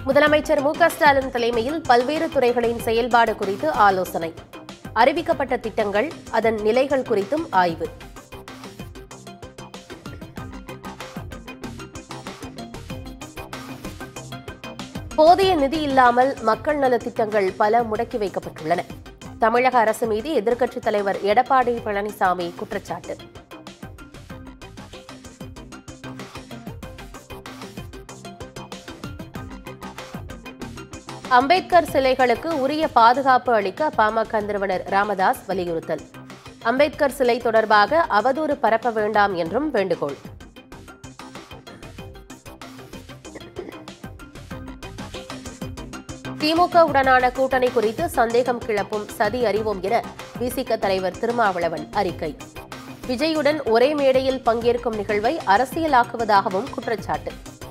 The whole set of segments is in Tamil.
முதலமைச்சர் மு க ஸ்டாலின் தலைமையில் பல்வேறு துறைகளின் செயல்பாடு குறித்து ஆலோசனை அறிவிக்கப்பட்ட திட்டங்கள் அதன் நிலைகள் குறித்தும் ஆய்வு போதிய நிதி இல்லாமல் மக்கள் நலத் திட்டங்கள் பல முடக்கி வைக்கப்பட்டுள்ளன தமிழக அரசு மீது எதிர்க்கட்சித் தலைவர் எடப்பாடி பழனிசாமி குற்றச்சாட்டு அம்பேத்கர் சிலைகளுக்கு உரிய பாதுகாப்பு அளிக்க பாமக நிறுவனர் ராமதாஸ் வலியுறுத்தல் அம்பேத்கர் சிலை தொடர்பாக அவதூறு பரப்ப வேண்டாம் என்றும் வேண்டுகோள் திமுக உடனான கூட்டணி குறித்து சந்தேகம் கிளப்பும் சதி அறிவோம் என விசிக தலைவர் திருமாவளவன் அறிக்கை விஜயுடன் ஒரே மேடையில் பங்கேற்கும் நிகழ்வை அரசியலாக்குவதாகவும் குற்றச்சாட்டு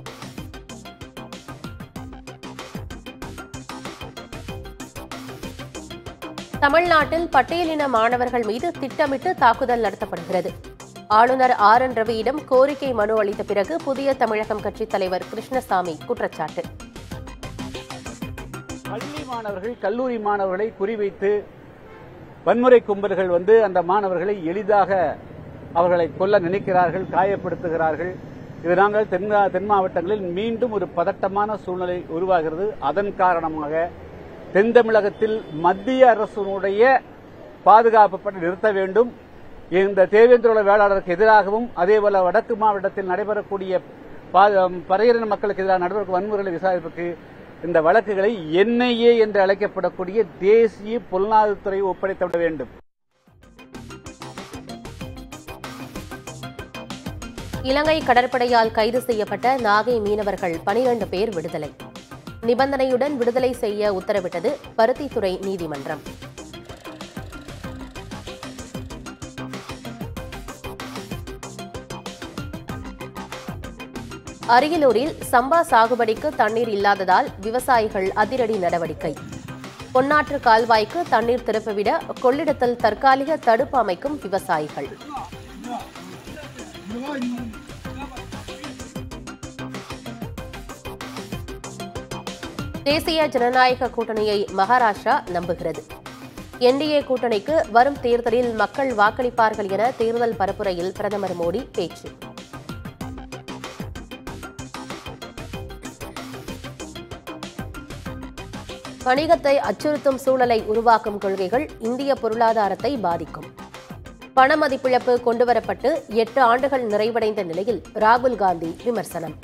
தமிழ்நாட்டில் பட்டியலின மாணவர்கள் மீது திட்டமிட்டு தாக்குதல் நடத்தப்படுகிறது ஆளுநர் ஆர் என் ரவியிடம் கோரிக்கை மனு அளித்த பிறகு புதிய தமிழகம் கட்சித் தலைவர் கிருஷ்ணசாமி குற்றச்சாட்டு பள்ளி மாணவர்கள் கல்லூரி மாணவர்களை குறிவைத்து வன்முறை கும்பல்கள் வந்து அந்த மாணவர்களை எளிதாக அவர்களை கொல்ல நினைக்கிறார்கள் காயப்படுத்துகிறார்கள் இது நாங்கள் தென் தென் மாவட்டங்களில் மீண்டும் ஒரு பதட்டமான சூழ்நிலை உருவாகிறது அதன் காரணமாக தென் தமிழகத்தில் மத்திய அரசினுடைய பாதுகாப்பு பணி நிறுத்த வேண்டும் இந்த தேவேந்திரோட வேளாளருக்கு எதிராகவும் அதேபோல வடக்கு மாவட்டத்தில் நடைபெறக்கூடிய பா- பறையரின மக்களுக்கு எதிராக நடைபெறக்கூடிய வன்முறைகளை விசாரிப்புக்கு இந்த வழக்குகளை என்ஐஏ என்று அழைக்கப்படக்கூடிய தேசிய புலனாய்வுத்துறை ஒப்படைத்துவிட வேண்டும் இலங்கை கடற்படையால் கைது செய்யப்பட்ட நாகை மீனவர்கள் பனிரண்டு பேர் விடுதலை நிபந்தனையுடன் விடுதலை செய்ய உத்தரவிட்டது பருத்தித்துறை நீதிமன்றம் அரியலூரில் சம்பா சாகுபடிக்கு தண்ணீர் இல்லாததால் விவசாயிகள் அதிரடி நடவடிக்கை பொன்னாற்று கால்வாய்க்கு தண்ணீர் திருப்பிவிட கொள்ளிடத்தில் தற்காலிக தடுப்பு அமைக்கும் விவசாயிகள் தேசிய ஜனநாயக கூட்டணியை மகாராஷ்டிரா நம்புகிறது என்டிஏ கூட்டணிக்கு வரும் தேர்தலில் மக்கள் வாக்களிப்பார்கள் என தேர்தல் பரப்புரையில் பிரதமர் மோடி பேச்சு வணிகத்தை அச்சுறுத்தும் சூழலை உருவாக்கும் கொள்கைகள் இந்திய பொருளாதாரத்தை பாதிக்கும் பண மதிப்பிழப்பு கொண்டுவரப்பட்டு எட்டு ஆண்டுகள் நிறைவடைந்த நிலையில் ராகுல் காந்தி விமர்சனம்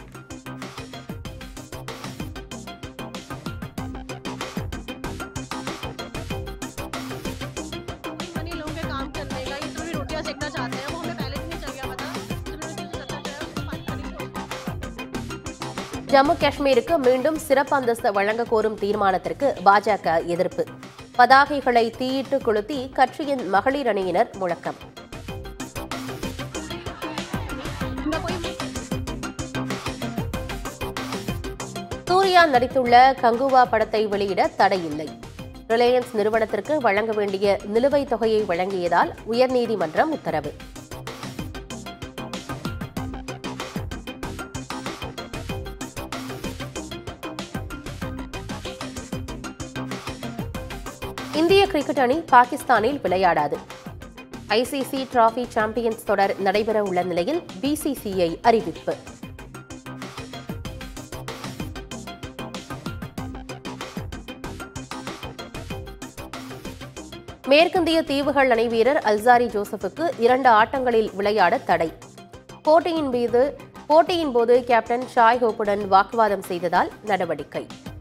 मनी लोगों के काम करने का ये थोड़ी रोटियां सेकना चाहते हैं वो हमें पहले से नहीं चल गया पता जिन्होंने चीज़ करना चाहे उसको पानी पानी दो ஜம்மு காஷ்மீருக்கு மீண்டும் சிறப்பு அந்தஸ்து வழங்க கோரும் தீர்மானத்திற்கு பாஜக எதிர்ப்பு பதாகைகளை தீயிட்டு கொளுத்தி கட்சியின் மகளிர் அணியினர் முழக்கம் उनका कोई சூர்யா நடித்துள்ள கங்குவா படத்தை வெளியிட தடையில்லை ரிலையன்ஸ் நிறுவனத்திற்கு வழங்க வேண்டிய நிலுவைத் தொகையை வழங்கியதால் உயர்நீதிமன்றம் உத்தரவு இந்திய கிரிக்கெட் அணி பாகிஸ்தானில் விளையாடாது ஐசிசி டிராபி சாம்பியன்ஸ் தொடர் நடைபெற உள்ள நிலையில் பிசிசிஐ அறிவிப்பு மேற்கிந்திய தீவுகள் அணி வீரர் அல்சாரி ஜோசப்புக்கு இரண்டு ஆட்டங்களில் விளையாட தடை போட்டியின் மீது போட்டியின் போது கேப்டன் ஷாய் ஹோப்புடன் வாக்குவாதம் செய்ததால் நடவடிக்கை